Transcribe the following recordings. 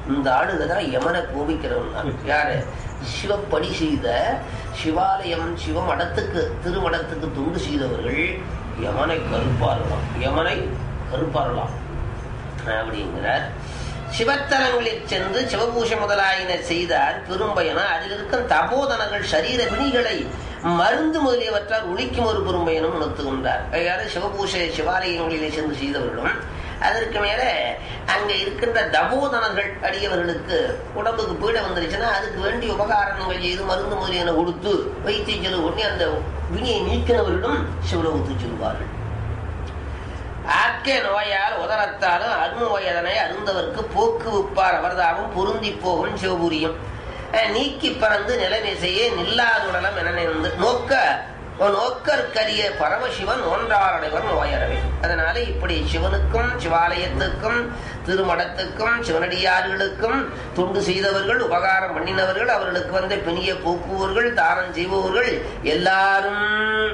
இந்த ஆளுக தான் யமனை கோபிக்கிறவன் தான் யாரு சிவப்பணி செய்த சிவாலயம் சிவமடத்துக்கு திருமடத்துக்கு தொண்டு செய்தவர்கள் யமனை கருப்பாரலாம் யமனை கருப்பாரலாம் அப்படிங்கிறார் சிவத்தலங்களில் சென்று சிவபூஷை முதலாயின செய்தார் பெரும்பயன அதில் இருக்கும் தபோதனங்கள் சரீர பிணிகளை மருந்து முதலியவற்றால் ஒழிக்கும் ஒரு பெரும்பயனும் உணர்த்துகின்றார் யாரும் சிவபூஷை சிவாலயங்களிலே சென்று செய்தவர்களும் அதற்கு மேல அங்க இருக்கின்ற தபோதனங்கள் அடியவர்களுக்கு உடம்புக்கு பீடை வந்துருச்சுன்னா அதுக்கு வேண்டிய உபகாரணங்கள் செய்து மருந்து முதலியன கொடுத்து வைத்திய செலவு ஒண்ணி அந்த வினியை நீக்கினவர்களும் சிவலோகத்துக்கு செல்வார்கள் ஆக்கே நோயால் உதரத்தாலும் அரும வயதனை அருந்தவர்க்கு போக்கு விப்பார் அவர்தாவும் பொருந்தி போகும் சிவபுரியும் அஹ் நீக்கி பறந்து நிலைமிசையே நில்லாதுடலம் என நின்று நோக்க நோக்கற்கரிய பரமசிவன் ஒன்றாரடைவர் நோயறவை அதனால இப்படி சிவனுக்கும் சிவாலயத்துக்கும் திருமடத்துக்கும் சிவனடியார்களுக்கும் தொண்டு செய்தவர்கள் உபகாரம் பண்ணினவர்கள் அவர்களுக்கு வந்த பிணிய போக்குவர்கள் தானம் செய்பவர்கள் எல்லாரும்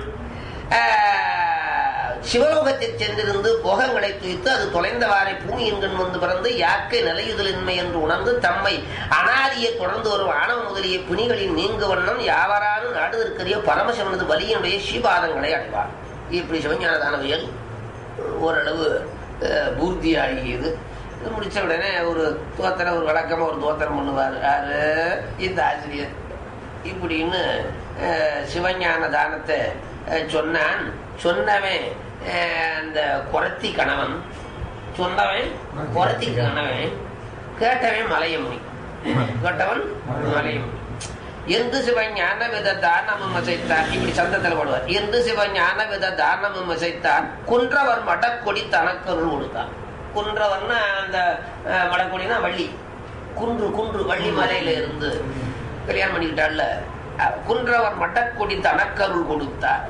ஆஹ், சிவலோகத்தில் சென்றிருந்து போகங்களை துய்த்து அது தொலைந்தவாறை பூமி என்கண் வந்து பிறந்து யாக்கை நிலையுதலின்மை என்று உணர்ந்து தம்மை அனாதியை தொடர்ந்து வரும் ஆணவ முதலிய பிணிகளின் நீங்க வண்ணம் யாவரானும் நாடுதற்கரிய பரமசிவனது வலியினுடைய ஸ்ரீபாதங்களை அடைவார் இப்படி சிவஞானதானவியல் ஓரளவு அஹ், பூர்த்தியாகியது இது முடிச்ச உடனே ஒரு தோத்திரம் ஒரு வழக்கமா ஒரு தோத்திரம் பண்ணுவார் யாரு இந்த ஆசிரியர் இப்படின்னு அஹ், சிவஞான தானத்தை அஹ், சொன்னான் சொன்னவன் அஹ், அந்த குரத்தி கணவன் சொன்னவன் குரத்தி கணவன் கேட்டவன் மலையமுனி கேட்டவன் மலையமுனி எந்த சிவ ஞான வித தானமும் அசைத்தான் இப்படி சந்தத்தில் போடுவார் எந்த சிவ ஞான வித தானமும் அசைத்தான் குன்றவர் மடக்கொடி தனக்கருள் கொடுத்தான் குன்றவர்னா அந்த அஹ், மடக்கொடினா வள்ளி குன்று குன்று வள்ளி மலையில இருந்து கல்யாணம் பண்ணிக்கிட்டாள்ல அஹ், குன்றவர் மடக்கொடி தனக்கருள் கொடுத்தார்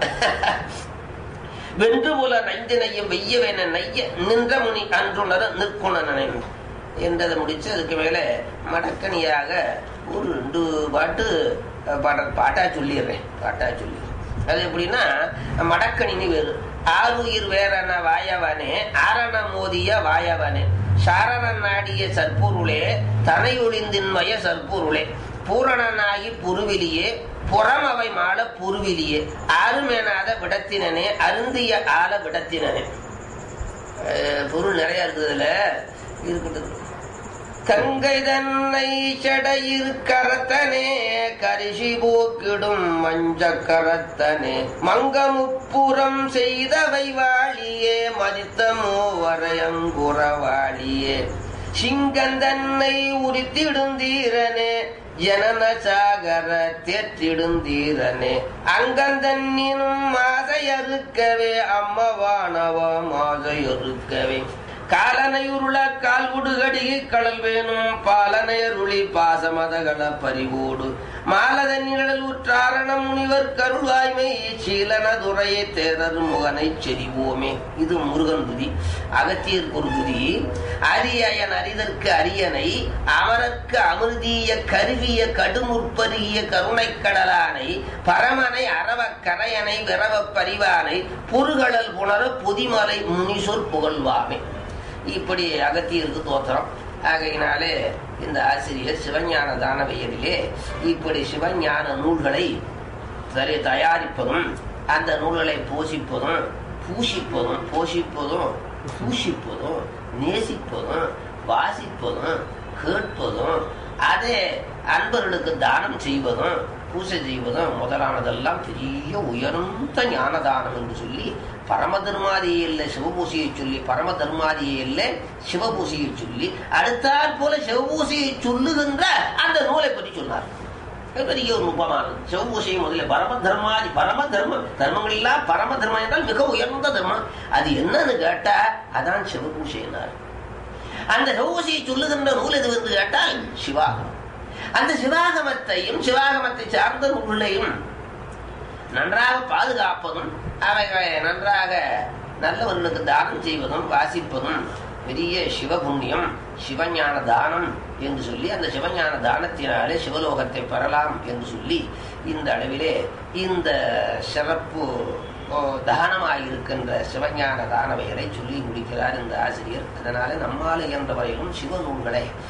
வென்று போல நைந்தினையும் வெய்யவென நைய நின்ற முனி அன்றுணர நிற்குணனே என்றதை முடிச்சு அதுக்கு மேல மடக்கணியாக ஒரு ரெண்டு பாட்டு அஹ், பாட பாட்டா சொல்லிடுறேன் பாட்டா சொல்லிடுறேன் அது எப்படின்னா மடக்கணினி வேறு ஆறுயிர் வேறன வாயவனே ஆரண மோதிய வாயவனே சாரண நாடிய சற்பொருளே தனையொழிந்தின்மய சற்பொருளே பூரணனாகி புருவிலியே புறமவை மாள புருவிலியே அருமெனாத விடத்தினனே அருந்திய ஆல விடத்தினனே அஹ் பொருள் நிறைய இருக்குதுல இருக்கட்டும் கங்கை தன்னை சடையிரு கரத்தனே கரிசி போக்கிடும் மஞ்ச கரத்தனே மங்கமுப்புறம் செய்தவை வாழியே மதித்தமோ வரையங்குறவாளியே சிங்கந்தன்னை உரித்திடுந்தீரனே ஜனன சாகர தேற்றிடுந்தீரனே அங்கந்தன்னினும் மாதையறுக்கவே அம்மவானவ மாதையறுக்கவே காலனையுருள கால் உடுகடிகை கடல் வேணும் பாலனையருளி பாசமதகள பறிவோடு மாலத நிழல் உற்றாரணம் முனிவர் கருளாய்மை சீலன துறையை தேரர் முகனை செறிவோமே இது முருகன் துதி அகத்தியருக்கு ஒரு துதி அரியயன் அரிதற்கு அரியனை அமரர்க்கு அமிர்தீய கருவிய கடுமுற்பருகிய கருணைக் கடலானை பரமனை அரவ கரையனை விரவ பரிவானை புருகடல் புணர புதிமலை முனிசொற் புகழ்வாமே இப்படி அகத்தியருக்கு தோத்திரம் ஆகையினாலே இந்த ஆசிரியர் சிவஞான தானவையரிலே இப்படி சிவஞான நூல்களை சரி தயாரிப்பதும் அந்த நூல்களை போஷிப்பதும் பூஷிப்பதும் போஷிப்பதும் பூஷிப்பதும் நேசிப்பதும் வாசிப்பதும் கேட்பதும் அதே அன்பர்களுக்கு தானம் செய்வதும் பூஜை செய்வதும் முதலானதெல்லாம் பெரிய உயர்ந்த ஞான தானம் என்று சொல்லி பரம தர்மாதியில் சிவபூசையை சொல்லி பரம தர்மாதியில் சிவபூசையை சொல்லி அடுத்தாற் போல சிவபூசையை சொல்லுகின்ற அந்த நூலை பற்றி சொன்னார் இது பெரிய ஒரு நுட்பமானது சிவபூசை முதல்ல பரம தர்மாதி பரம தர்மம் தர்மங்கள் எல்லாம் பரம தர்மம் என்றால் மிக உயர்ந்த தர்மம் அது என்னன்னு கேட்டா அதான் சிவபூசை என்னார் அந்த சிவபூசையை சொல்லுகின்ற நூல் எது என்று கேட்டால் சிவாகமம் அந்த சிவாகமத்தையும் சிவாகமத்தை சார்ந்த நூல்களையும் நன்றாக பாதுகாப்பதும் அவைகளை நன்றாக நல்லவர்களுக்கு தானம் செய்வதும் வாசிப்பதும் பெரிய சிவபுண்ணியம் சிவஞான தானம் என்று சொல்லி அந்த சிவஞான தானத்தினாலே சிவலோகத்தை பெறலாம் என்று சொல்லி இந்த அளவிலே இந்த சிறப்பு ஓ, தானமாயிருக்கின்ற சிவஞான தானவைகளை சொல்லி முடிக்கிறார் இந்த ஆசிரியர் அதனால நம்மால் இயன்ற வரையிலும் சிவ நூல்களை